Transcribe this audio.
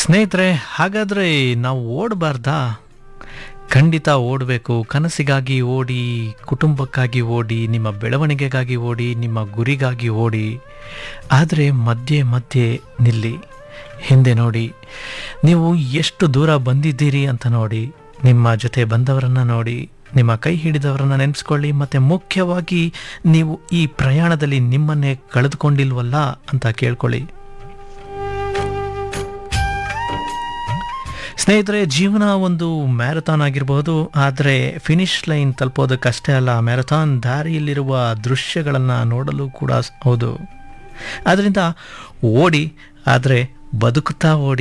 ಸ್ನೇಹಿತರೆ ಹಾಗಾದರೆ ನಾವು ಓಡಬಾರ್ದಾ ಖಂಡಿತ ಓಡಬೇಕು ಕನಸಿಗಾಗಿ ಓಡಿ ಕುಟುಂಬಕ್ಕಾಗಿ ಓಡಿ ನಿಮ್ಮ ಬೆಳವಣಿಗೆಗಾಗಿ ಓಡಿ ನಿಮ್ಮ ಗುರಿಗಾಗಿ ಓಡಿ ಆದರೆ ಮಧ್ಯೆ ಮಧ್ಯೆ ನಿಲ್ಲಿ ಹಿಂದೆ ನೋಡಿ ನೀವು ಎಷ್ಟು ದೂರ ಬಂದಿದ್ದೀರಿ ಅಂತ ನೋಡಿ ನಿಮ್ಮ ಜೊತೆ ಬಂದವರನ್ನು ನೋಡಿ ನಿಮ್ಮ ಕೈ ಹಿಡಿದವರನ್ನ ನೆನೆಸ್ಕೊಳ್ಳಿ ಮತ್ತು ಮುಖ್ಯವಾಗಿ ನೀವು ಈ ಪ್ರಯಾಣದಲ್ಲಿ ನಿಮ್ಮನ್ನೇ ಕಳೆದುಕೊಂಡಿಲ್ವಲ್ಲ ಅಂತ ಕೇಳ್ಕೊಳ್ಳಿ ಸ್ನೇಹಿತರೆ ಜೀವನ ಒಂದು ಮ್ಯಾರಥಾನ್ ಆಗಿರಬಹುದು ಆದರೆ ಫಿನಿಶ್ ಲೈನ್ ತಲುಪೋದಕ್ಕಷ್ಟೇ ಅಲ್ಲ ಮ್ಯಾರಥಾನ್ ದಾರಿಯಲ್ಲಿರುವ ದೃಶ್ಯಗಳನ್ನು ನೋಡಲು ಕೂಡ ಹೌದು ಆದ್ದರಿಂದ ಓಡಿ ಆದರೆ ಬದುಕುತ್ತಾ ಓಡಿ